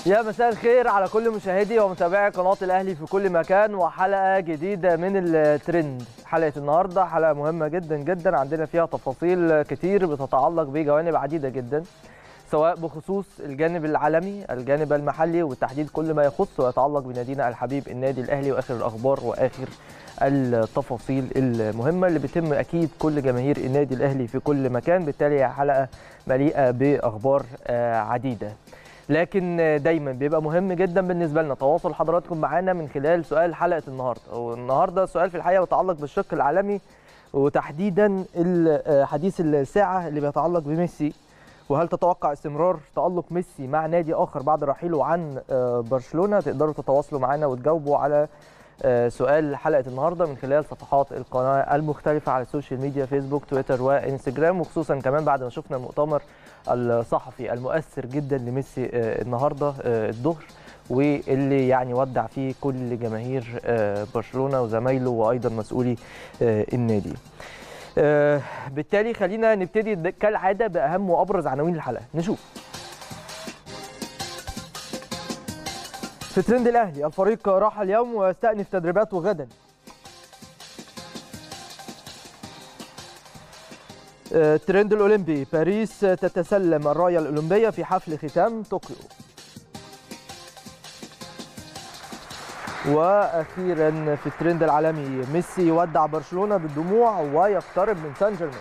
يا مساء الخير على كل مشاهدي ومتابعي قناة الأهلي في كل مكان وحلقة جديدة من الترند حلقة النهاردة حلقة مهمة جدا جدا عندنا فيها تفاصيل كتير بتتعلق بجوانب عديدة جدا سواء بخصوص الجانب العالمي الجانب المحلي وتحديد كل ما يخص ويتعلق بنادينا الحبيب النادي الأهلي وآخر الأخبار وآخر التفاصيل المهمة اللي بتم أكيد كل جماهير النادي الأهلي في كل مكان بالتالي هي حلقة مليئة بأخبار عديدة لكن دايما بيبقى مهم جدا بالنسبه لنا تواصل حضراتكم معانا من خلال سؤال حلقه النهارده والنهارده السؤال في الحقيقه متعلق بالشق العالمي وتحديدا حديث الساعه اللي بيتعلق بميسي وهل تتوقع استمرار تألق ميسي مع نادي آخر بعد رحيله عن برشلونة تقدروا تتواصلوا معنا وتجاوبوا على سؤال حلقة النهاردة من خلال صفحات القناة المختلفة على السوشيال ميديا فيسبوك تويتر وإنستجرام وخصوصا كمان بعد ما شفنا المؤتمر الصحفي المؤثر جدا لميسي النهاردة الظهر واللي يعني ودع فيه كل جماهير برشلونة وزمايله وأيضا مسؤولي النادي بالتالي خلينا نبتدي كالعادة بأهم وأبرز عناوين الحلقة نشوف في ترند الاهلي الفريق راح اليوم ويستأنف تدريباته غدا الترند الاولمبي باريس تتسلم الرايه الاولمبيه في حفل ختام طوكيو واخيرا في الترند العالمي ميسي يودع برشلونه بالدموع ويقترب من سان جيرمان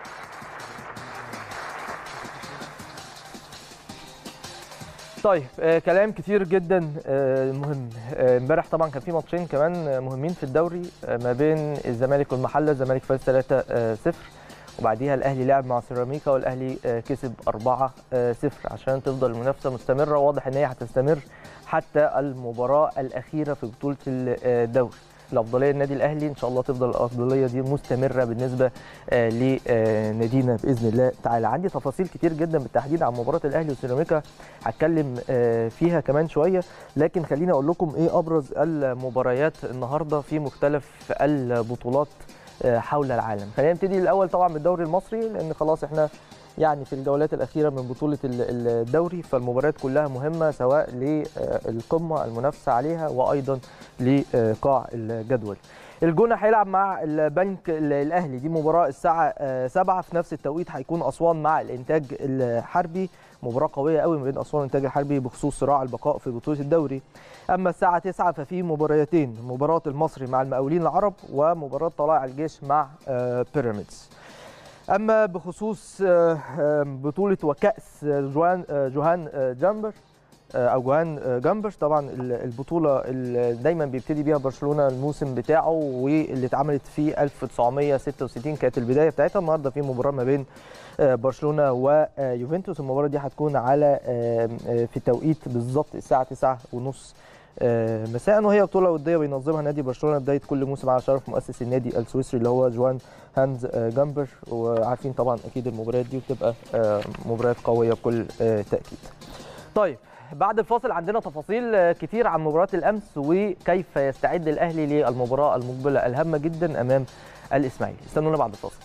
طيب آه كلام كتير جدا آه مهم امبارح آه طبعا كان في ماتشين كمان مهمين في الدوري آه ما بين الزمالك والمحله الزمالك فاز 3 آه 0 وبعديها الاهلي لعب مع سيراميكا والاهلي آه كسب 4 آه 0 عشان تفضل المنافسه مستمره واضح ان هي هتستمر حتى المباراه الاخيره في بطوله الدوري الافضليه للنادي الاهلي ان شاء الله تفضل الافضليه دي مستمره بالنسبه لنادينا باذن الله تعالى عندي تفاصيل كتير جدا بالتحديد عن مباراه الاهلي وسيراميكا هتكلم فيها كمان شويه لكن خليني اقول لكم ايه ابرز المباريات النهارده في مختلف البطولات حول العالم خلينا نبتدي الاول طبعا بالدوري المصري لان خلاص احنا يعني في الجولات الأخيرة من بطولة الدوري فالمباريات كلها مهمة سواء للقمة المنافسة عليها وأيضا لقاع الجدول الجونة هيلعب مع البنك الأهلي دي مباراة الساعة 7 في نفس التوقيت هيكون أسوان مع الإنتاج الحربي مباراة قوية قوي ما بين أسوان والإنتاج الحربي بخصوص صراع البقاء في بطولة الدوري أما الساعة 9 ففي مباريتين مباراة المصري مع المقاولين العرب ومباراة طلائع الجيش مع بيراميدز اما بخصوص بطوله وكاس جوان جوهان جامبر او جوهان جامبر طبعا البطوله اللي دايما بيبتدي بيها برشلونه الموسم بتاعه واللي اتعملت في 1966 كانت البدايه بتاعتها النهارده في مباراه ما بين برشلونه ويوفنتوس المباراه دي هتكون على في توقيت بالظبط الساعه 9:30 مساء وهي بطوله وديه بينظمها نادي برشلونه بدايه كل موسم على شرف مؤسس النادي السويسري اللي هو جوان هانز جامبر وعارفين طبعا اكيد المباريات دي بتبقى مباريات قويه بكل تاكيد. طيب بعد الفاصل عندنا تفاصيل كتير عن مباراه الامس وكيف يستعد الاهلي للمباراه المقبله الهامه جدا امام الاسماعيلي استنونا بعد الفاصل.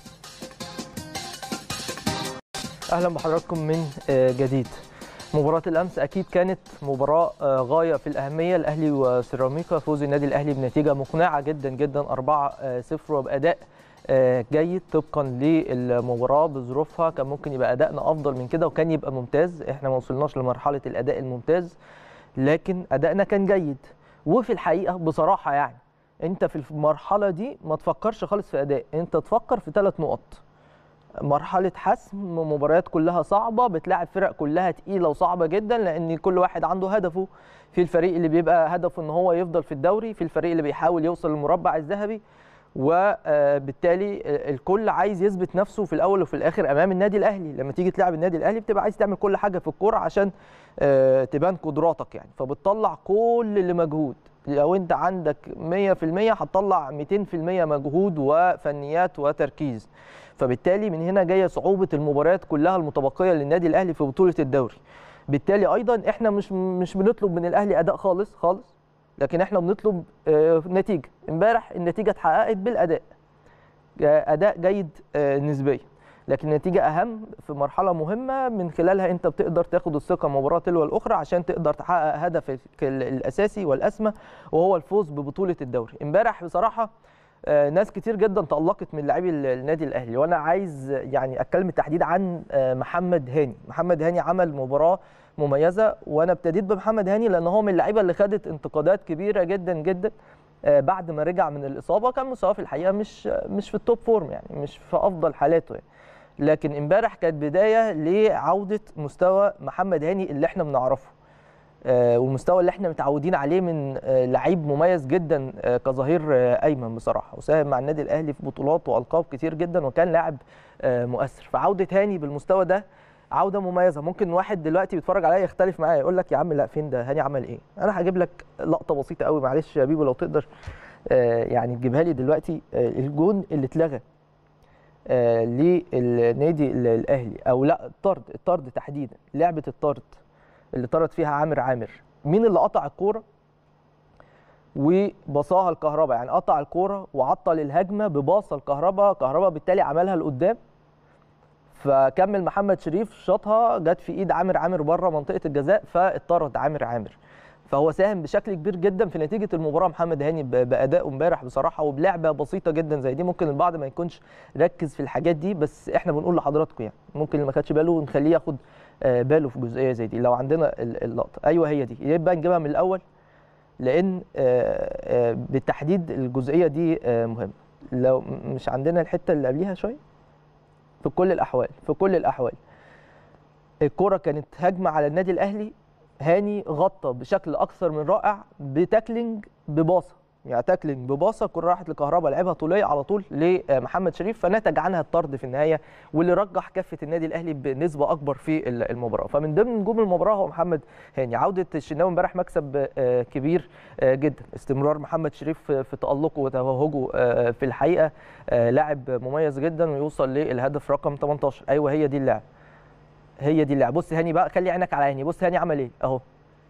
اهلا بحضراتكم من جديد. مباراة الأمس أكيد كانت مباراة غاية في الأهمية الأهلي وسيراميكا فوز النادي الأهلي بنتيجة مقنعة جدا جدا 4-0 وبأداء جيد طبقا للمباراة بظروفها كان ممكن يبقى أدائنا أفضل من كده وكان يبقى ممتاز إحنا ما وصلناش لمرحلة الأداء الممتاز لكن أدائنا كان جيد وفي الحقيقة بصراحة يعني أنت في المرحلة دي ما تفكرش خالص في أداء أنت تفكر في ثلاث نقط مرحله حسم مباريات كلها صعبه بتلاعب فرق كلها تقيله وصعبه جدا لان كل واحد عنده هدفه في الفريق اللي بيبقى هدفه ان هو يفضل في الدوري في الفريق اللي بيحاول يوصل للمربع الذهبي وبالتالي الكل عايز يثبت نفسه في الاول وفي الاخر امام النادي الاهلي لما تيجي تلعب النادي الاهلي بتبقى عايز تعمل كل حاجه في الكوره عشان تبان قدراتك يعني فبتطلع كل اللي مجهود لو انت عندك 100% هتطلع 200% مجهود وفنيات وتركيز فبالتالي من هنا جايه صعوبه المباريات كلها المتبقيه للنادي الاهلي في بطوله الدوري بالتالي ايضا احنا مش مش بنطلب من الاهلي اداء خالص خالص لكن احنا بنطلب نتيجه امبارح النتيجه اتحققت بالاداء اداء جيد نسبيا لكن النتيجه اهم في مرحله مهمه من خلالها انت بتقدر تاخد الثقه مباراه تلو الاخرى عشان تقدر تحقق هدفك الاساسي والاسمى وهو الفوز ببطوله الدوري امبارح بصراحه آه، ناس كتير جدا تألقت من لاعبي النادي الاهلي وانا عايز يعني اتكلم بالتحديد عن آه، محمد هاني محمد هاني عمل مباراه مميزه وانا ابتديت بمحمد هاني لان هو من اللعيبه اللي خدت انتقادات كبيره جدا جدا آه، بعد ما رجع من الاصابه كان مستواه في الحقيقه مش مش في التوب فورم يعني مش في افضل حالاته يعني لكن امبارح كانت بدايه لعوده مستوى محمد هاني اللي احنا بنعرفه آه، والمستوى اللي احنا متعودين عليه من آه، لعيب مميز جدا آه، كظهير آه، ايمن بصراحه وساهم مع النادي الاهلي في بطولات والقاب كتير جدا وكان لاعب آه، مؤثر فعوده هاني بالمستوى ده عوده مميزه ممكن واحد دلوقتي بيتفرج عليا يختلف معايا يقول لك يا عم لا فين ده هاني عمل ايه انا هجيب لك لقطه بسيطه قوي معلش يا بيبو لو تقدر آه، يعني تجيبها لي دلوقتي آه، الجون اللي اتلغى آه، للنادي ال- الاهلي او لا الطرد الطرد تحديدا لعبه الطرد اللي طرد فيها عامر عامر مين اللي قطع الكوره وباصاها الكهرباء يعني قطع الكوره وعطل الهجمه بباصه الكهرباء كهرباء بالتالي عملها لقدام فكمل محمد شريف شاطها جت في ايد عامر عامر بره منطقه الجزاء فاتطرد عامر عامر فهو ساهم بشكل كبير جدا في نتيجه المباراه محمد هاني ب- بادائه امبارح بصراحه وبلعبه بسيطه جدا زي دي ممكن البعض ما يكونش ركز في الحاجات دي بس احنا بنقول لحضراتكم يعني ممكن اللي ما خدش باله نخليه ياخد آه، باله في جزئيه زي دي لو عندنا ال- اللقطه ايوه هي دي يبقى نجيبها من الاول لان آه، آه، بالتحديد الجزئيه دي آه، مهمه لو م- مش عندنا الحته اللي قبليها شويه في كل الاحوال في كل الاحوال الكره كانت هجمه على النادي الاهلي هاني غطى بشكل اكثر من رائع بتاكلينج بباصه يعني تاكلينج بباصه الكره راحت لكهربا لعبها طوليه على طول لمحمد شريف فنتج عنها الطرد في النهايه واللي رجح كفه النادي الاهلي بنسبه اكبر في ال- المباراه فمن ضمن نجوم المباراه هو محمد هاني عوده الشناوي امبارح مكسب آه، كبير آه، جدا استمرار محمد شريف في في تالقه وتوهجه آه، في الحقيقه آه، لاعب مميز جدا ويوصل للهدف رقم 18 ايوه هي دي اللعبه هي دي اللعبه بص هاني بقى خلي عينك على هاني بص هاني عمل ايه اهو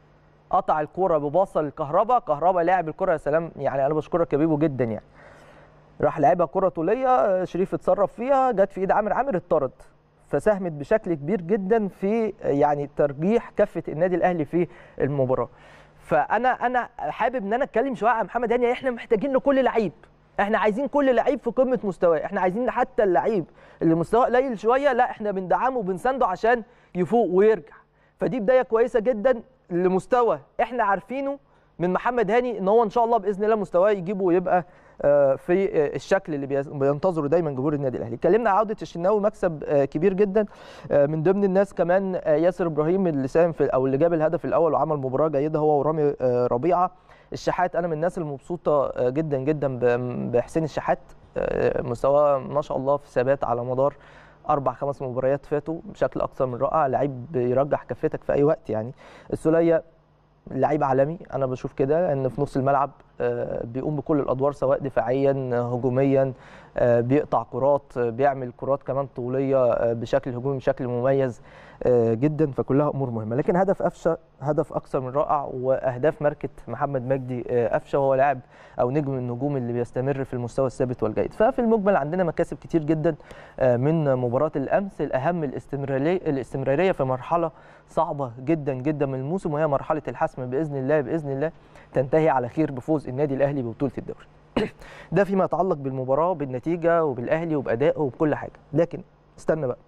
قطع الكرة بباصة لكهربا كهربا لاعب الكرة يا سلام يعني انا بشكرك يا بيبو جدا يعني راح لعبها كرة طولية شريف اتصرف فيها جت في ايد عامر عامر اتطرد فساهمت بشكل كبير جدا في يعني ترجيح كفة النادي الاهلي في المباراة فانا انا حابب ان انا اتكلم شويه عن محمد هاني احنا محتاجين له كل لعيب احنا عايزين كل لعيب في قمه مستواه احنا عايزين حتى اللعيب اللي مستواه قليل شويه لا احنا بندعمه وبنسانده عشان يفوق ويرجع فدي بدايه كويسه جدا لمستوى احنا عارفينه من محمد هاني ان هو ان شاء الله باذن الله مستواه يجيبه ويبقى آه، في آه، الشكل اللي بيز- بينتظره دايما جمهور النادي الاهلي اتكلمنا عن عوده الشناوي مكسب آه، كبير جدا آه، من ضمن الناس كمان آه، ياسر ابراهيم اللي ساهم في او اللي جاب الهدف الاول وعمل مباراه جيده هو ورامي آه، ربيعه الشحات انا من الناس المبسوطه آه، جدا جدا ب- بحسين الشحات آه، مستواه ما شاء الله في ثبات على مدار اربع خمس مباريات فاتوا بشكل اكثر من رائع لعيب بيرجح كفتك في اي وقت يعني السوليه لعيب عالمي انا بشوف كده ان في نص الملعب آه، بيقوم بكل الادوار سواء دفاعيا آه، هجوميا آه، بيقطع كرات آه، بيعمل كرات كمان طوليه آه، بشكل هجومي بشكل مميز آه، جدا فكلها امور مهمه لكن هدف قفشه هدف اكثر من رائع واهداف ماركه محمد مجدي آه، قفشه وهو لاعب او نجم من النجوم اللي بيستمر في المستوى الثابت والجيد ففي المجمل عندنا مكاسب كتير جدا آه، من مباراه الامس الاهم الاستمراريه الاستمراريه في مرحله صعبه جدا جدا من الموسم وهي مرحله الحسم باذن الله باذن الله تنتهي على خير بفوز النادي الاهلي ببطوله الدوري ده فيما يتعلق بالمباراه بالنتيجه وبالاهلي وبادائه وبكل حاجه لكن استنى بقى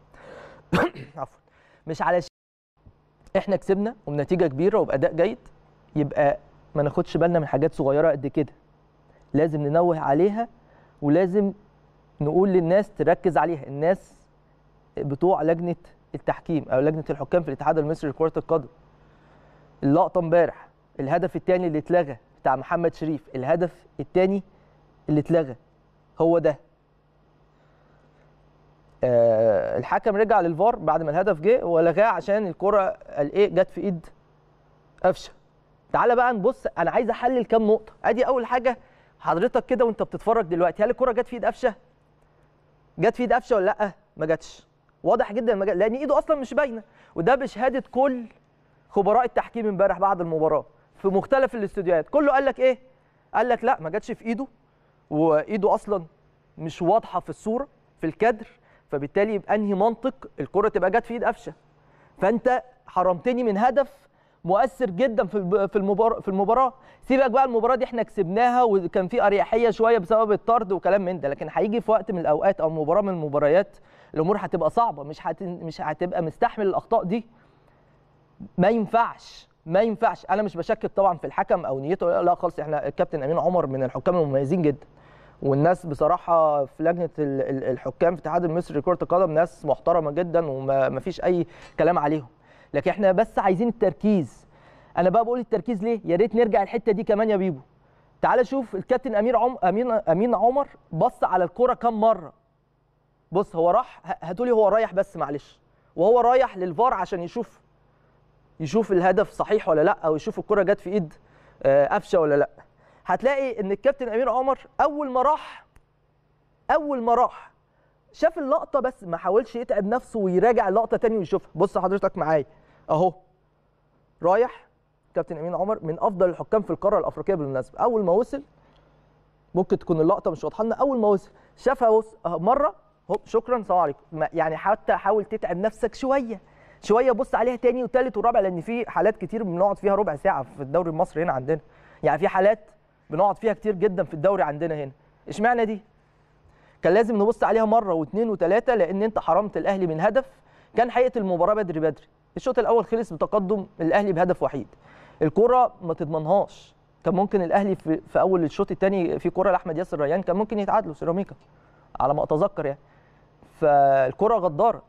عفوا مش على احنا كسبنا وبنتيجه كبيره وباداء جيد يبقى ما ناخدش بالنا من حاجات صغيره قد كده لازم ننوه عليها ولازم نقول للناس تركز عليها الناس بتوع لجنه التحكيم او لجنه الحكام في الاتحاد المصري لكره القدم اللقطه امبارح الهدف الثاني اللي اتلغى بتاع محمد شريف الهدف الثاني اللي اتلغى هو ده آه الحكم رجع للفار بعد ما الهدف جه ولغاه عشان الكره قال ايه جت في ايد قفشه تعالى بقى نبص انا عايز احلل كام نقطه ادي اول حاجه حضرتك كده وانت بتتفرج دلوقتي هل الكره جت في ايد قفشه جت في ايد قفشه ولا لا ما جاتش واضح جدا ما جت لان ايده اصلا مش باينه وده بشهاده كل خبراء التحكيم امبارح بعد المباراه في مختلف الاستوديوهات كله قال لك ايه قال لك لا ما جاتش في ايده وايده اصلا مش واضحه في الصوره في الكادر فبالتالي بانهي منطق الكره تبقى جت في ايد قفشه فانت حرمتني من هدف مؤثر جدا في الب- في المباراه في المباراه سيبك بقى المباراه دي احنا كسبناها وكان في اريحيه شويه بسبب الطرد وكلام من ده لكن هيجي في وقت من الاوقات او مباراه من المباريات الامور هتبقى صعبه مش هت... مش هتبقى مستحمل الاخطاء دي ما ينفعش ما ينفعش انا مش بشكك طبعا في الحكم او نيته لا خالص احنا الكابتن امين عمر من الحكام المميزين جدا والناس بصراحه في لجنه ال- ال- الحكام في الاتحاد المصري لكره القدم ناس محترمه جدا وما فيش اي كلام عليهم لكن احنا بس عايزين التركيز انا بقى بقول التركيز ليه يا ريت نرجع الحته دي كمان يا بيبو تعال شوف الكابتن امير عم امين امين عمر بص على الكره كام مره بص هو راح ه- هاتولي هو رايح بس معلش وهو رايح للفار عشان يشوف يشوف الهدف صحيح ولا لا او يشوف الكره جت في ايد آه، قفشه ولا لا هتلاقي ان الكابتن امير عمر اول ما راح اول ما راح شاف اللقطه بس ما حاولش يتعب نفسه ويراجع اللقطه تاني ويشوفها بص حضرتك معايا اهو رايح كابتن امين عمر من افضل الحكام في القاره الافريقيه بالمناسبه اول ما وصل ممكن تكون اللقطه مش واضحه لنا اول ما وصل شافها بص أهو مره هوب شكرا سلام عليكم ما- يعني حتى حاول تتعب نفسك شويه شويه بص عليها تاني وتالت ورابع لان في حالات كتير بنقعد فيها ربع ساعه في الدوري المصري هنا عندنا يعني في حالات بنقعد فيها كتير جدا في الدوري عندنا هنا اشمعنى دي كان لازم نبص عليها مره واثنين وثلاثه لان انت حرمت الاهلي من هدف كان حقيقه المباراه بدري بدري الشوط الاول خلص بتقدم الاهلي بهدف وحيد الكره ما تضمنهاش كان ممكن الاهلي في, في اول الشوط الثاني في كره لاحمد ياسر ريان كان ممكن يتعادلوا سيراميكا على ما اتذكر يعني فالكره غداره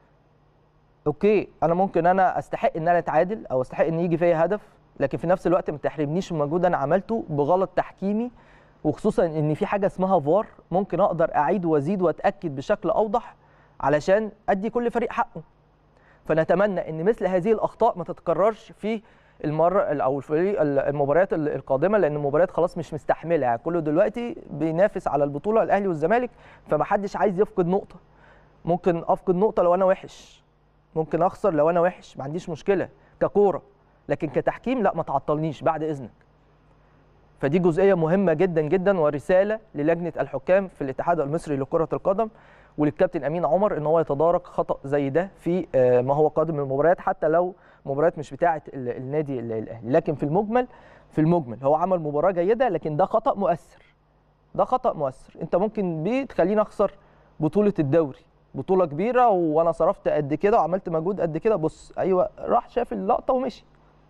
اوكي انا ممكن انا استحق ان انا اتعادل او استحق ان يجي فيا هدف لكن في نفس الوقت ما تحرمنيش من مجهود انا عملته بغلط تحكيمي وخصوصا ان في حاجه اسمها فار ممكن اقدر اعيد وازيد واتاكد بشكل اوضح علشان ادي كل فريق حقه فنتمنى ان مثل هذه الاخطاء ما تتكررش في المره او الفريق المباريات القادمه لان المباريات خلاص مش مستحمله يعني كله دلوقتي بينافس على البطوله الاهلي والزمالك فما حدش عايز يفقد نقطه ممكن افقد نقطه لو انا وحش ممكن اخسر لو انا وحش ما عنديش مشكله ككوره لكن كتحكيم لا ما تعطلنيش بعد اذنك فدي جزئيه مهمه جدا جدا ورساله للجنه الحكام في الاتحاد المصري لكره القدم وللكابتن امين عمر ان هو يتدارك خطا زي ده في آه، ما هو قادم من المباريات حتى لو مباريات مش بتاعه ال- النادي ال- الاهلي لكن في المجمل في المجمل هو عمل مباراه جيده لكن ده خطا مؤثر ده خطا مؤثر انت ممكن بيه تخليني اخسر بطوله الدوري بطوله كبيره وانا صرفت قد كده وعملت مجهود قد كده بص ايوه راح شاف اللقطه ومشي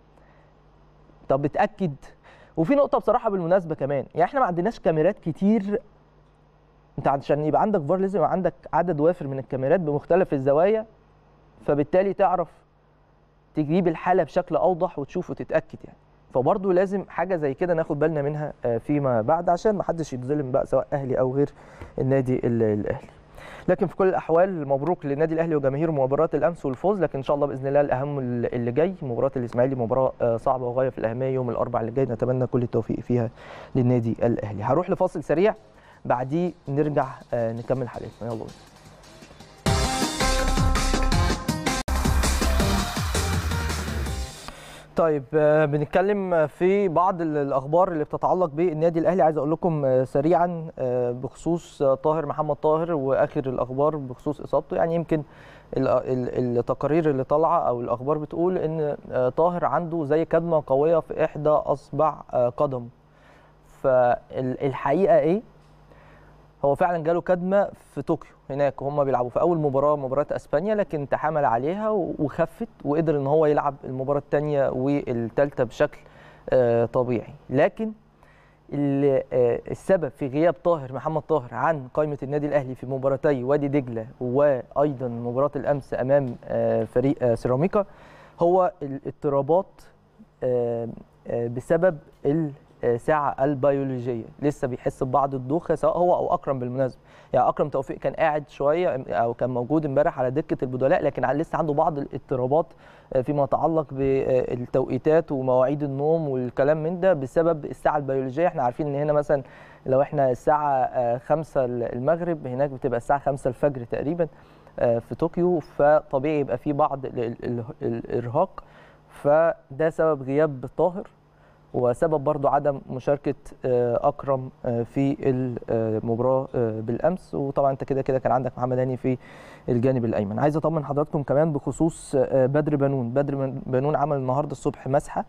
طب اتاكد وفي نقطه بصراحه بالمناسبه كمان يعني احنا ما عندناش كاميرات كتير انت عشان يبقى عندك فار لازم يبقى عندك عدد وافر من الكاميرات بمختلف الزوايا فبالتالي تعرف تجيب الحاله بشكل اوضح وتشوف وتتاكد يعني فبرضه لازم حاجه زي كده ناخد بالنا منها آه، فيما بعد عشان ما حدش يتظلم بقى سواء اهلي او غير النادي ال- الاهلي لكن في كل الاحوال مبروك للنادي الاهلي وجماهيره مباراه الامس والفوز لكن ان شاء الله باذن الله الاهم اللي جاي مباراه الاسماعيلي مباراه آه، صعبه وغايه في الاهميه يوم الاربعاء اللي جاي نتمنى كل التوفيق فيها للنادي الاهلي هروح لفاصل سريع بعديه نرجع آه، نكمل حلقتنا يلا بينا طيب آه، بنتكلم في بعض ال- الاخبار اللي بتتعلق بالنادي الاهلي عايز اقول لكم آه، سريعا آه، بخصوص آه، طاهر محمد طاهر واخر الاخبار بخصوص اصابته يعني يمكن ال- ال- التقارير اللي طالعه او الاخبار بتقول ان آه، طاهر عنده زي كدمه قويه في احدى اصبع آه، قدمه فالحقيقه ايه هو فعلا جاله كدمه في طوكيو هناك وهم بيلعبوا في اول مباراه مباراه اسبانيا لكن تحامل عليها و- وخفت وقدر ان هو يلعب المباراه الثانيه والثالثه بشكل آه، طبيعي لكن ال- آه، السبب في غياب طاهر محمد طاهر عن قائمه النادي الاهلي في مباراتي وادي دجله وايضا مباراه الامس امام آه، فريق آه، سيراميكا هو الاضطرابات آه، آه، بسبب الساعه البيولوجيه لسه بيحس ببعض الدوخه سواء هو او اكرم بالمناسبه يعني اكرم توفيق كان قاعد شويه او كان موجود امبارح على دكه البدلاء لكن لسه عنده بعض الاضطرابات آه، فيما يتعلق بالتوقيتات ومواعيد النوم والكلام من ده بسبب الساعه البيولوجيه احنا عارفين ان هنا مثلا لو احنا الساعه 5 المغرب هناك بتبقى الساعه 5 الفجر تقريبا آه، في طوكيو فطبيعي يبقى في بعض ال- ال- ال- الارهاق فده سبب غياب طاهر وسبب برضو عدم مشاركه آه، اكرم آه، في المباراه آه، بالامس وطبعا انت كده كده كان عندك محمد هاني في الجانب الايمن عايز اطمن حضراتكم كمان بخصوص آه، بدر بنون بدر بن- بنون عمل النهارده الصبح مسحه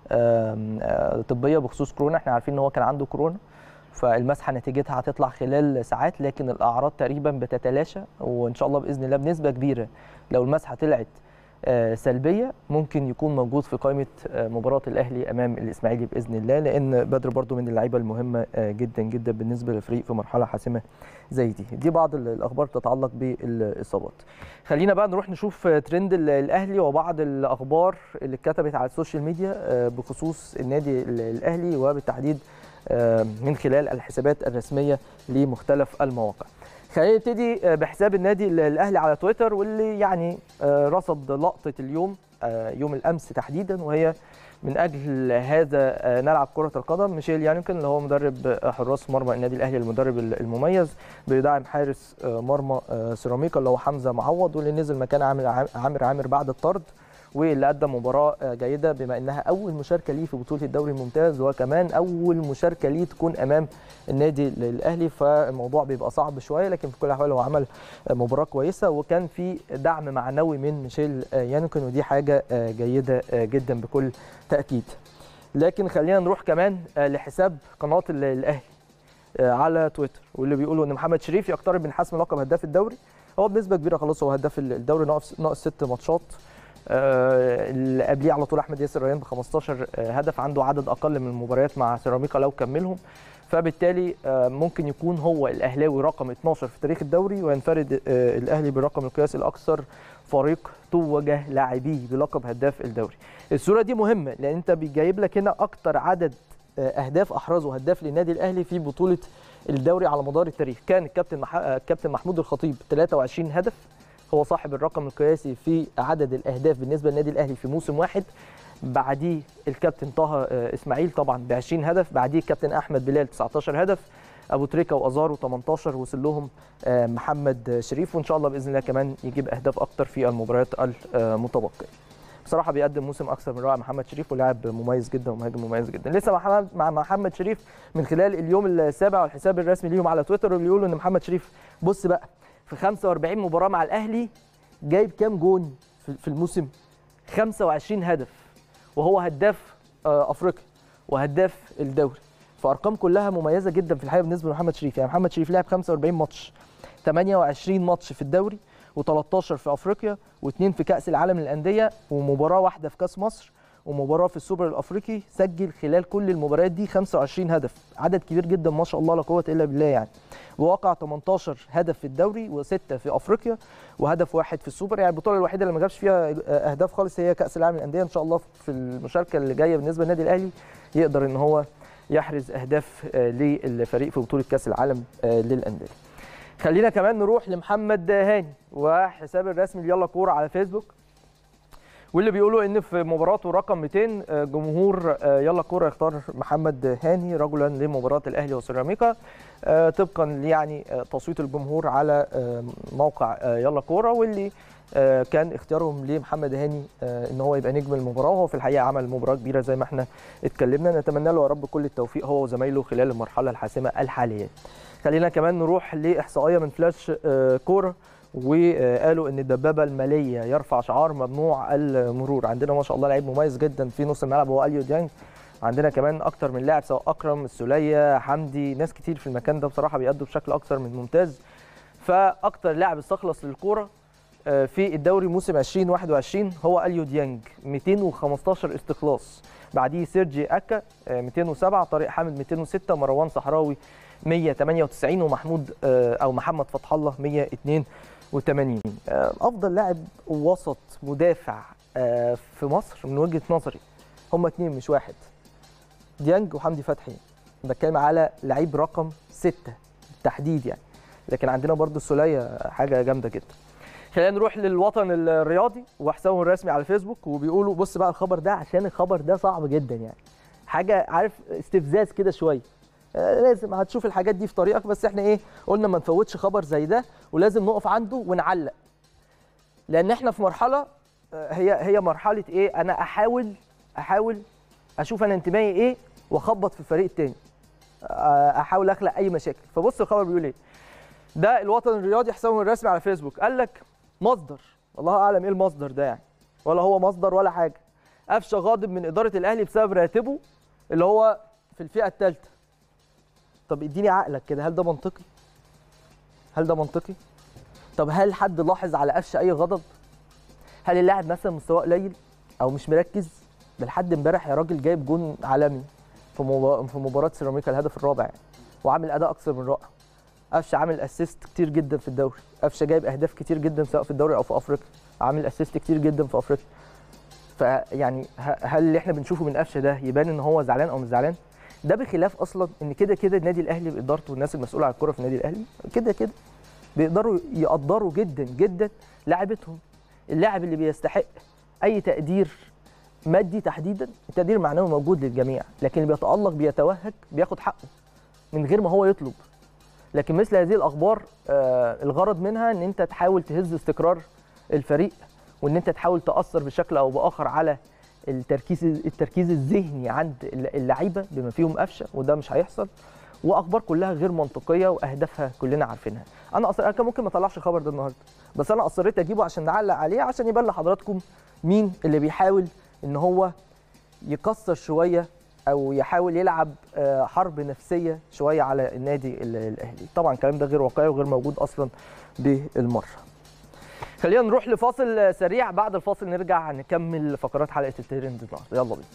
آم، آه، طبيه بخصوص كورونا احنا عارفين ان هو كان عنده كورونا فالمسحه نتيجتها هتطلع خلال ساعات لكن الاعراض تقريبا بتتلاشى وان شاء الله باذن الله بنسبه كبيره لو المسحه طلعت آه، سلبيه ممكن يكون موجود في قائمه آه، مباراه الاهلي امام الاسماعيلي باذن الله لان بدر برضو من اللعيبه المهمه آه، جدا جدا بالنسبه للفريق في مرحله حاسمه زي دي دي بعض ال- الاخبار تتعلق بالاصابات خلينا بقى نروح نشوف آه، ترند ال- الاهلي وبعض الاخبار اللي اتكتبت على السوشيال ميديا آه، بخصوص النادي ال- الاهلي وبالتحديد آه، من خلال الحسابات الرسميه لمختلف المواقع خلينا نبتدي آه، بحساب النادي ال- الاهلي على تويتر واللي يعني آه، رصد لقطه اليوم آه، يوم الامس تحديدا وهي من اجل هذا آه، نلعب كره القدم ميشيل يانكن اللي هو مدرب آه، حراس مرمى النادي الاهلي المدرب ال- المميز بيدعم حارس آه، مرمى آه، سيراميكا اللي هو حمزه معوض واللي نزل مكان عامر عام- عامر عامر بعد الطرد واللي قدم مباراه آه، جيده بما انها اول مشاركه ليه في بطوله الدوري الممتاز وكمان اول مشاركه ليه تكون امام النادي الاهلي فالموضوع بيبقى صعب شويه لكن في كل الاحوال هو عمل آه، مباراه كويسه وكان في دعم معنوي من ميشيل آه، يانكن ودي حاجه آه، جيده آه، جدا بكل تاكيد لكن خلينا نروح كمان آه، لحساب قناه ال- الاهلي آه، على تويتر واللي بيقولوا ان محمد شريف يقترب من حسم لقب هداف الدوري هو بنسبه كبيره خلاص هو هداف الدوري ناقص ناقص ست ماتشات آه، اللي قبليه على طول احمد ياسر ريان ب 15 آه، هدف عنده عدد اقل من المباريات مع سيراميكا لو كملهم فبالتالي آه، ممكن يكون هو الاهلاوي رقم 12 في تاريخ الدوري وينفرد آه، الاهلي بالرقم القياسي الاكثر فريق توج لاعبيه بلقب هداف الدوري الصوره دي مهمه لان انت بيجايب لك هنا اكتر عدد آه، اهداف احرزه هداف للنادي الاهلي في بطوله الدوري على مدار التاريخ كان الكابتن مح... آه، الكابتن محمود الخطيب 23 هدف هو صاحب الرقم القياسي في عدد الاهداف بالنسبه للنادي الاهلي في موسم واحد بعديه الكابتن طه آه، اسماعيل طبعا ب 20 هدف بعديه الكابتن احمد بلال 19 هدف ابو تريكه وازارو 18 وصل لهم آه، محمد شريف وان شاء الله باذن الله كمان يجيب اهداف اكتر في المباريات المتبقيه بصراحه بيقدم موسم اكثر من رائع محمد شريف ولاعب مميز جدا ومهاجم مميز جدا لسه مع محمد مع محمد شريف من خلال اليوم السابع والحساب الرسمي ليهم على تويتر بيقولوا ان محمد شريف بص بقى في 45 مباراه مع الاهلي جايب كام جون في- في الموسم 25 هدف وهو هداف آه، افريقيا وهداف الدوري فارقام كلها مميزه جدا في الحقيقه بالنسبه لمحمد شريف يعني محمد شريف لعب 45 ماتش 28 ماتش في الدوري و13 في افريقيا واثنين في كاس العالم للانديه ومباراه واحده في كاس مصر ومباراه في السوبر الافريقي سجل خلال كل المباريات دي 25 هدف عدد كبير جدا ما شاء الله لا قوه الا بالله يعني ووقع 18 هدف في الدوري وسته في افريقيا وهدف واحد في السوبر يعني البطوله الوحيده اللي ما جابش فيها اهداف خالص هي كاس العالم للانديه ان شاء الله في المشاركه اللي جايه بالنسبه للنادي الاهلي يقدر ان هو يحرز اهداف آه، للفريق في بطوله كاس العالم آه، للانديه خلينا كمان نروح لمحمد هاني وحساب الرسمي يلا كوره على فيسبوك واللي بيقولوا ان في مباراته رقم 200 آه، جمهور آه، يلا كوره يختار محمد هاني رجلا لمباراه الاهلي وسيراميكا آه، طبقا يعني آه، تصويت الجمهور على آه، موقع آه، يلا كوره واللي آه، كان اختيارهم لمحمد هاني آه، ان هو يبقى نجم المباراه وهو في الحقيقه عمل مباراه كبيره زي ما احنا اتكلمنا نتمنى له يا رب كل التوفيق هو وزمايله خلال المرحله الحاسمه الحاليه خلينا كمان نروح لاحصائيه من فلاش آه، كوره وقالوا ان الدبابه الماليه يرفع شعار ممنوع المرور عندنا ما شاء الله لعيب مميز جدا في نص الملعب هو اليو ديانج عندنا كمان اكتر من لاعب سواء اكرم السوليه حمدي ناس كتير في المكان ده بصراحه بيأدوا بشكل اكثر من ممتاز فاكتر لاعب استخلص للكوره آه، في الدوري موسم 2021 هو اليو ديانج 215 استخلاص بعديه سيرجي اكا آه، 207 طارق حامد 206 مروان صحراوي 198 ومحمود آه، او محمد فتح الله 182 آه، افضل لاعب وسط مدافع آه، في مصر من وجهه نظري هم اثنين مش واحد ديانج وحمدي فتحي بتكلم على لعيب رقم ستة بالتحديد يعني لكن عندنا برضو السولية حاجة جامدة جدا خلينا نروح للوطن الرياضي وحسابهم الرسمي على الفيسبوك وبيقولوا بص بقى الخبر ده عشان الخبر ده صعب جدا يعني حاجة عارف استفزاز كده شوية آه، لازم هتشوف الحاجات دي في طريقك بس احنا ايه قلنا ما نفوتش خبر زي ده ولازم نقف عنده ونعلق لان احنا في مرحله آه، هي هي مرحله ايه انا احاول احاول اشوف انا انتمائي ايه واخبط في الفريق التاني آه، احاول اخلق اي مشاكل فبص الخبر بيقول ايه ده الوطن الرياضي حسابهم الرسمي على فيسبوك قال لك مصدر الله اعلم ايه المصدر ده يعني ولا هو مصدر ولا حاجه قفشه غاضب من اداره الاهلي بسبب راتبه اللي هو في الفئه الثالثه طب اديني عقلك كده هل ده منطقي هل ده منطقي طب هل حد لاحظ على قفشه اي غضب هل اللاعب مثلا مستواه قليل او مش مركز ده لحد امبارح يا راجل جايب جون عالمي في مبا- في مباراه سيراميكا الهدف الرابع يعني وعامل اداء اكثر من رائع قفشه عامل اسيست كتير جدا في الدوري قفشه جايب اهداف كتير جدا سواء في الدوري او في افريقيا عامل اسيست كتير جدا في افريقيا فيعني ه- هل اللي احنا بنشوفه من قفشه ده يبان ان هو زعلان او مش زعلان ده بخلاف اصلا ان كده كده النادي الاهلي بادارته والناس المسؤوله عن الكره في النادي الاهلي كده كده بيقدروا يقدروا جدا جدا لاعبتهم اللاعب اللي بيستحق اي تقدير مادي تحديدا التقدير المعنوي موجود للجميع لكن اللي بيتالق بيتوهج بياخد حقه من غير ما هو يطلب لكن مثل هذه الاخبار آه الغرض منها ان انت تحاول تهز استقرار الفريق وان انت تحاول تاثر بشكل او باخر على التركيز التركيز الذهني عند اللعيبه بما فيهم قفشه وده مش هيحصل واخبار كلها غير منطقيه واهدافها كلنا عارفينها انا اصلا أنا كان ممكن ما اطلعش الخبر ده النهارده بس انا اصريت اجيبه عشان نعلق عليه عشان يبان لحضراتكم مين اللي بيحاول ان هو يكسر شويه او يحاول يلعب آه، حرب نفسيه شويه على النادي ال- الاهلي طبعا الكلام ده غير واقعي وغير موجود اصلا بالمره خلينا نروح لفاصل سريع بعد الفاصل نرجع نكمل فقرات حلقه الترند النهارده يلا بينا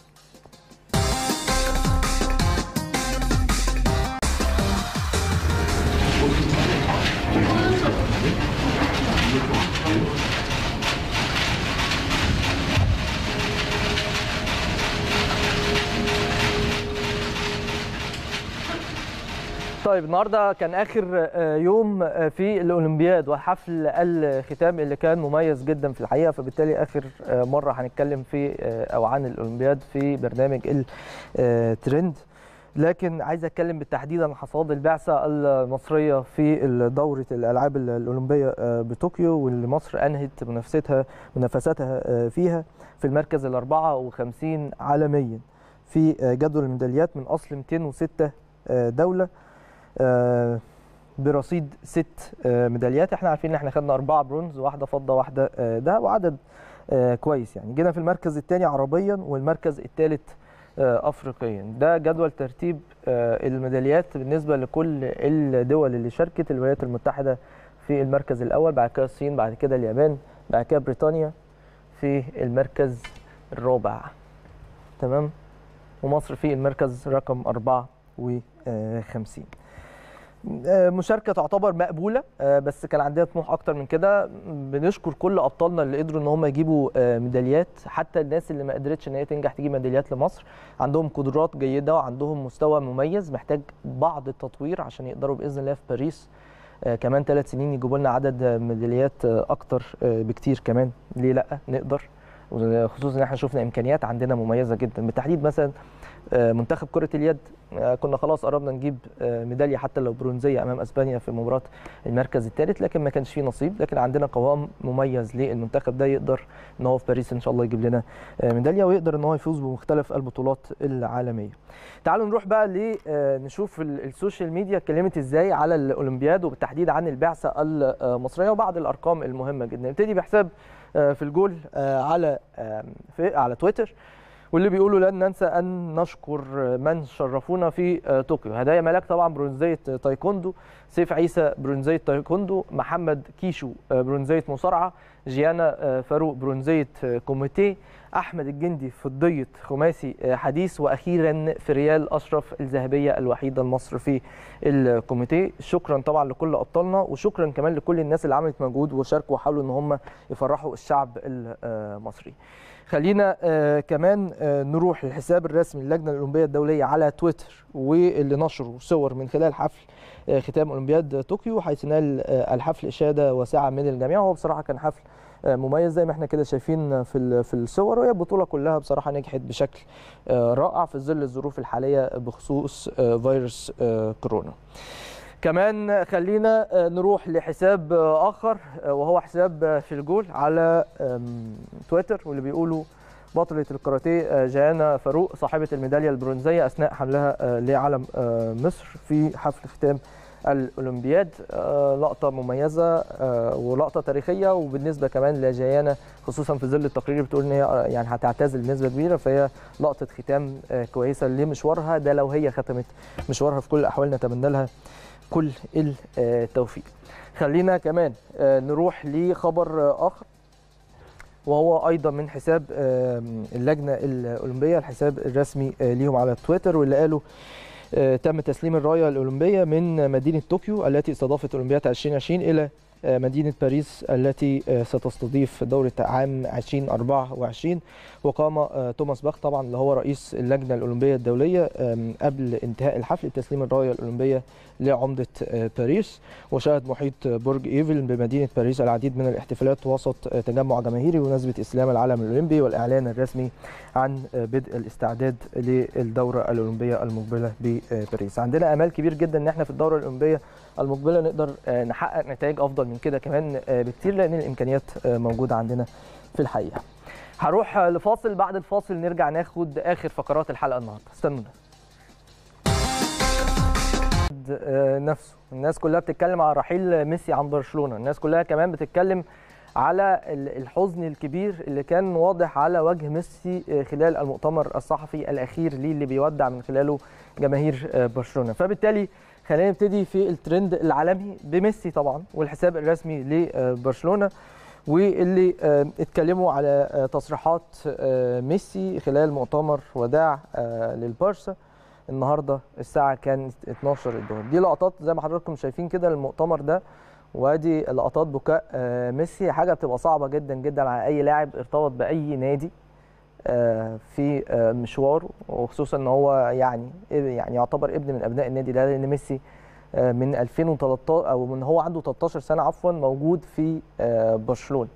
طيب النهارده كان اخر آه، يوم آه، في الاولمبياد وحفل الختام اللي كان مميز جدا في الحقيقه فبالتالي اخر آه، مره هنتكلم في آه، او عن الاولمبياد في برنامج الترند لكن عايز اتكلم بالتحديد عن حصاد البعثه المصريه في دوره الالعاب الاولمبيه آه، بطوكيو واللي مصر انهت منافستها منافستها آه، فيها في المركز ال 54 عالميا في آه، جدول الميداليات من اصل 206 آه، دوله آه، برصيد ست آه، ميداليات احنا عارفين ان احنا خدنا اربعه برونز واحده فضه واحده آه، ده وعدد آه، كويس يعني جينا في المركز الثاني عربيا والمركز الثالث افريقيا ده جدول ترتيب آه، الميداليات بالنسبه لكل الدول اللي شاركت الولايات المتحده في المركز الاول بعد كده الصين بعد كده اليابان بعد كده بريطانيا في المركز الرابع تمام ومصر في المركز رقم 54 آه، مشاركه تعتبر مقبوله آه، بس كان عندنا طموح اكتر من كده بنشكر كل ابطالنا اللي قدروا ان هم يجيبوا آه، ميداليات حتى الناس اللي ما قدرتش ان هي تنجح تجيب ميداليات لمصر عندهم قدرات جيده وعندهم مستوى مميز محتاج بعض التطوير عشان يقدروا باذن الله في باريس آه، كمان ثلاث سنين يجيبوا لنا عدد آه، ميداليات آه، اكتر آه، بكتير كمان ليه لا نقدر خصوصا ان احنا شفنا امكانيات عندنا مميزه جدا بالتحديد مثلا آه، منتخب كره اليد آه، كنا خلاص قربنا نجيب آه، ميداليه حتى لو برونزيه امام اسبانيا في مباراه المركز الثالث لكن ما كانش فيه نصيب لكن عندنا قوام مميز للمنتخب ده يقدر ان هو في باريس ان شاء الله يجيب لنا آه، ميداليه ويقدر ان هو يفوز بمختلف البطولات العالميه. تعالوا نروح بقى ل آه، نشوف ال- السوشيال ميديا اتكلمت ازاي على الاولمبياد وبالتحديد عن البعثه المصريه وبعض الارقام المهمه جدا. نبتدي بحساب آه، في الجول آه، على آه، في على تويتر واللي بيقولوا لن ننسى ان نشكر من شرفونا في آه، طوكيو هدايا ملاك طبعا برونزيه تايكوندو سيف عيسى برونزيه تايكوندو محمد كيشو آه، برونزيه مصارعه جيانا آه، فاروق برونزيه آه، كوميتيه احمد الجندي فضيه خماسي آه، حديث واخيرا فريال اشرف الذهبيه الوحيده لمصر في الكوميتيه شكرا طبعا لكل ابطالنا وشكرا كمان لكل الناس اللي عملت مجهود وشاركوا وحاولوا ان هم يفرحوا الشعب المصري خلينا آه، كمان آه، نروح للحساب الرسمي للجنه الاولمبيه الدوليه على تويتر واللي نشروا صور من خلال حفل آه، ختام اولمبياد طوكيو حيث نال آه، الحفل اشاده واسعه من الجميع وهو بصراحه كان حفل آه، مميز زي ما احنا كده شايفين في ال- في الصور وهي البطوله كلها بصراحه نجحت بشكل آه، رائع في ظل الظروف الحاليه بخصوص آه، فيروس آه، كورونا. كمان خلينا آه، نروح لحساب آه، اخر آه، وهو حساب آه، في الجول على آم، تويتر واللي بيقولوا بطله الكاراتيه جانا فاروق صاحبه الميداليه البرونزيه اثناء حملها لعلم مصر في حفل ختام الاولمبياد لقطه مميزه ولقطه تاريخيه وبالنسبه كمان لجيانا خصوصا في ظل التقرير بتقول ان هي يعني هتعتزل بنسبه كبيره فهي لقطه ختام كويسه لمشوارها ده لو هي ختمت مشوارها في كل الاحوال نتمنى لها كل التوفيق خلينا كمان نروح لخبر اخر وهو ايضا من حساب اللجنه الاولمبيه الحساب الرسمي ليهم على تويتر واللي قالوا تم تسليم الرايه الاولمبيه من مدينه طوكيو التي استضافت اولمبياد 2020 الى مدينه باريس التي ستستضيف دوره عام 2024 وقام توماس باخ طبعا اللي هو رئيس اللجنه الاولمبيه الدوليه قبل انتهاء الحفل تسليم الرايه الاولمبيه لعمده باريس وشهد محيط برج ايفل بمدينه باريس العديد من الاحتفالات وسط تجمع جماهيري بمناسبه استلام العلم الاولمبي والاعلان الرسمي عن بدء الاستعداد للدوره الاولمبيه المقبله بباريس عندنا امال كبير جدا ان احنا في الدوره الاولمبيه المقبله نقدر نحقق نتائج افضل من كده كمان بكتير لان الامكانيات موجوده عندنا في الحقيقه هروح لفاصل بعد الفاصل نرجع ناخد اخر فقرات الحلقه النهارده استنونا نفسه الناس كلها بتتكلم على رحيل ميسي عن برشلونه الناس كلها كمان بتتكلم على الحزن الكبير اللي كان واضح على وجه ميسي خلال المؤتمر الصحفي الاخير ليه اللي بيودع من خلاله جماهير برشلونه فبالتالي خلينا نبتدي في الترند العالمي بميسي طبعا والحساب الرسمي لبرشلونه واللي اتكلموا على تصريحات ميسي خلال مؤتمر وداع للبارسا النهارده الساعه كانت 12 الظهر دي لقطات زي ما حضراتكم شايفين كده المؤتمر ده وادي لقطات بكاء ميسي حاجه بتبقى صعبه جدا جدا على اي لاعب ارتبط باي نادي في مشواره وخصوصا ان هو يعني يعني يعتبر ابن من ابناء النادي ده لان ميسي من 2013 او من هو عنده 13 سنه عفوا موجود في برشلونه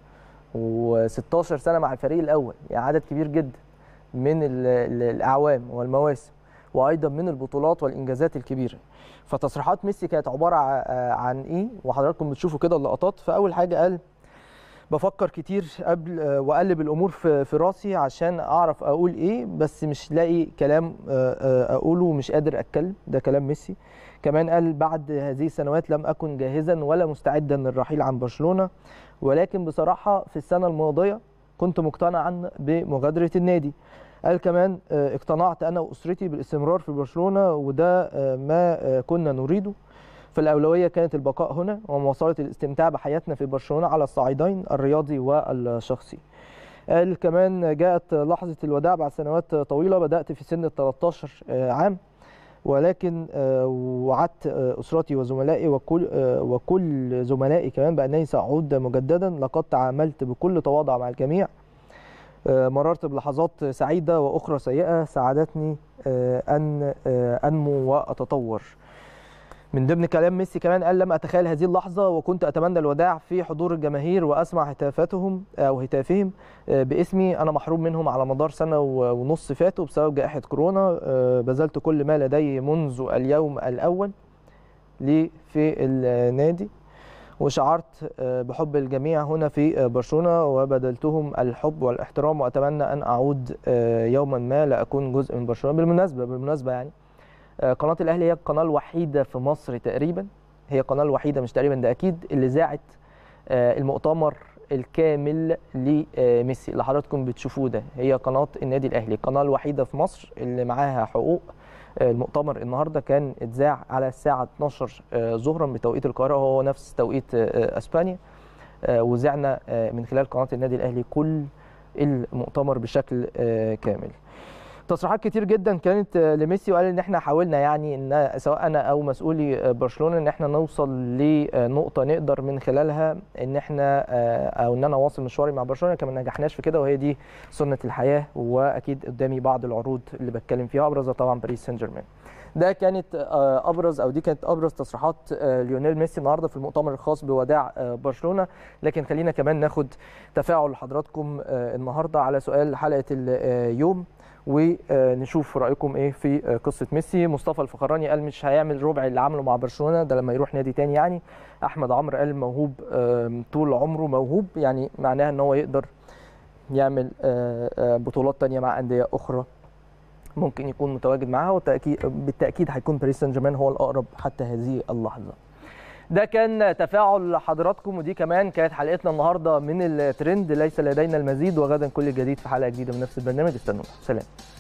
و16 سنه مع الفريق الاول يعني عدد كبير جدا من الاعوام والمواسم وايضا من البطولات والانجازات الكبيره فتصريحات ميسي كانت عباره عن ايه وحضراتكم بتشوفوا كده اللقطات فاول حاجه قال بفكر كتير قبل واقلب الامور في, في راسي عشان اعرف اقول ايه بس مش لاقي كلام اقوله ومش قادر اتكلم ده كلام ميسي كمان قال بعد هذه السنوات لم اكن جاهزا ولا مستعدا للرحيل عن برشلونه ولكن بصراحه في السنه الماضيه كنت مقتنعا بمغادره النادي قال كمان اقتنعت انا واسرتي بالاستمرار في برشلونه وده ما كنا نريده فالاولويه كانت البقاء هنا ومواصله الاستمتاع بحياتنا في برشلونه على الصعيدين الرياضي والشخصي. قال كمان جاءت لحظه الوداع بعد سنوات طويله بدات في سن ال 13 عام ولكن وعدت اسرتي وزملائي وكل وكل زملائي كمان بانني ساعود مجددا لقد تعاملت بكل تواضع مع الجميع مررت بلحظات سعيده واخرى سيئه ساعدتني ان انمو واتطور من ضمن كلام ميسي كمان قال لم اتخيل هذه اللحظه وكنت اتمنى الوداع في حضور الجماهير واسمع هتافاتهم او هتافهم باسمي انا محروم منهم على مدار سنه ونص فاتوا بسبب جائحه كورونا بذلت كل ما لدي منذ اليوم الاول لي في النادي وشعرت بحب الجميع هنا في برشلونه وبذلتهم الحب والاحترام واتمنى ان اعود يوما ما لاكون جزء من برشلونه بالمناسبه بالمناسبه يعني قناه الاهلي هي القناه الوحيده في مصر تقريبا هي القناه الوحيده مش تقريبا ده اكيد اللي ذاعت المؤتمر الكامل لميسي اللي حضراتكم بتشوفوه ده هي قناه النادي الاهلي القناه الوحيده في مصر اللي معاها حقوق المؤتمر النهارده كان اتذاع على الساعه 12 ظهرا بتوقيت القاهره وهو نفس توقيت اسبانيا وذعنا من خلال قناه النادي الاهلي كل المؤتمر بشكل كامل تصريحات كتير جدا كانت لميسي وقال ان احنا حاولنا يعني ان سواء انا او مسؤولي برشلونه ان احنا نوصل لنقطه نقدر من خلالها ان احنا او ان انا واصل مشواري مع برشلونه كمان ما نجحناش في كده وهي دي سنه الحياه واكيد قدامي بعض العروض اللي بتكلم فيها ابرزها طبعا باريس سان جيرمان ده كانت ابرز او دي كانت ابرز تصريحات ليونيل ميسي النهارده في المؤتمر الخاص بوداع برشلونه لكن خلينا كمان ناخد تفاعل حضراتكم النهارده على سؤال حلقه اليوم ونشوف رايكم ايه في قصه ميسي مصطفى الفخراني قال مش هيعمل ربع اللي عمله مع برشلونه ده لما يروح نادي تاني يعني احمد عمرو قال موهوب طول عمره موهوب يعني معناها ان هو يقدر يعمل آه، آه، بطولات تانية مع انديه اخرى ممكن يكون متواجد معاها وتأكيد بالتاكيد هيكون باريس سان جيرمان هو الاقرب حتى هذه اللحظه ده كان تفاعل حضراتكم ودي كمان كانت حلقتنا النهارده من الترند ليس لدينا المزيد وغدا كل جديد في حلقه جديده من نفس البرنامج استنونا سلام